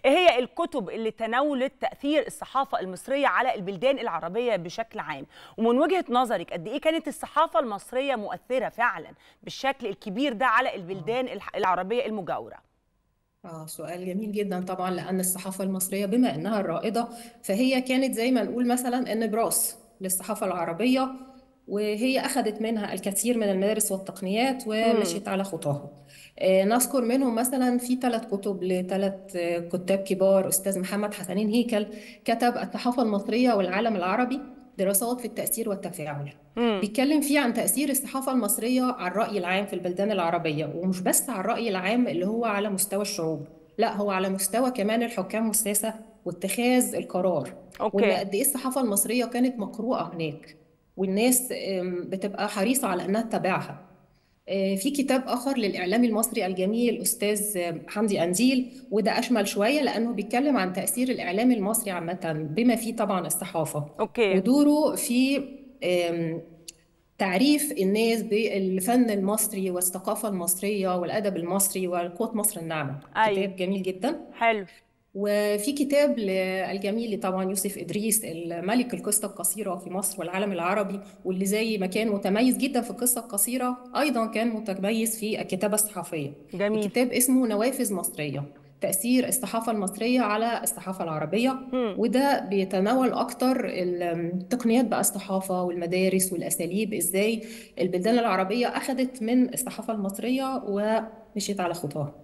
ايه هي الكتب اللي تناولت تاثير الصحافه المصريه على البلدان العربيه بشكل عام ومن وجهه نظرك قد ايه كانت الصحافه المصريه مؤثره فعلا بالشكل الكبير ده على البلدان الح- العربيه المجاوره اه سؤال جميل جدا طبعا لأن الصحافة المصرية بما إنها الرائدة فهي كانت زي ما نقول مثلا النبراس للصحافة العربية وهي أخذت منها الكثير من المدارس والتقنيات امم ومشيت على خطاها آه، نذكر منهم مثلا في ثلاث كتب لثلاث آه، كتاب كبار أستاذ محمد حسنين هيكل كتب الصحافة المصرية والعالم العربي دراسات في التأثير والتفاعل امم بيتكلم فيه عن تأثير الصحافة المصرية على الرأي العام في البلدان العربية ومش بس على الرأي العام اللي هو على مستوى الشعوب لا هو على مستوى كمان الحكام والساسة واتخاذ القرار وإن اوكي قد إيه الصحافة المصرية كانت مقروءة هناك والناس آم، بتبقى حريصة على إنها تتابعها آه، في كتاب آخر للإعلامي المصري الجميل أستاذ آه، حمدي أنديل وده أشمل شوية لأنه بيتكلم عن تأثير الإعلام المصري عامة بما فيه طبعا الصحافة اوكي ودوره في آم، تعريف الناس بالفن المصري والثقافة المصرية والأدب المصري وقوة مصر الناعمة ايوه كتاب جميل جدا حلو وفي كتاب للجميل طبعا يوسف إدريس الملك القصة القصيرة في مصر والعالم العربي واللي زي ما كان متميز جدا في القصة القصيرة أيضا كان متميز في الكتابة الصحفية جميل الكتاب اسمه نوافذ مصرية تأثير الصحافة المصرية على الصحافة العربية امم وده بيتناول أكتر التقنيات بقى الصحافة والمدارس والأساليب إزاي البلدان العربية أخذت من الصحافة المصرية ومشيت على خطاها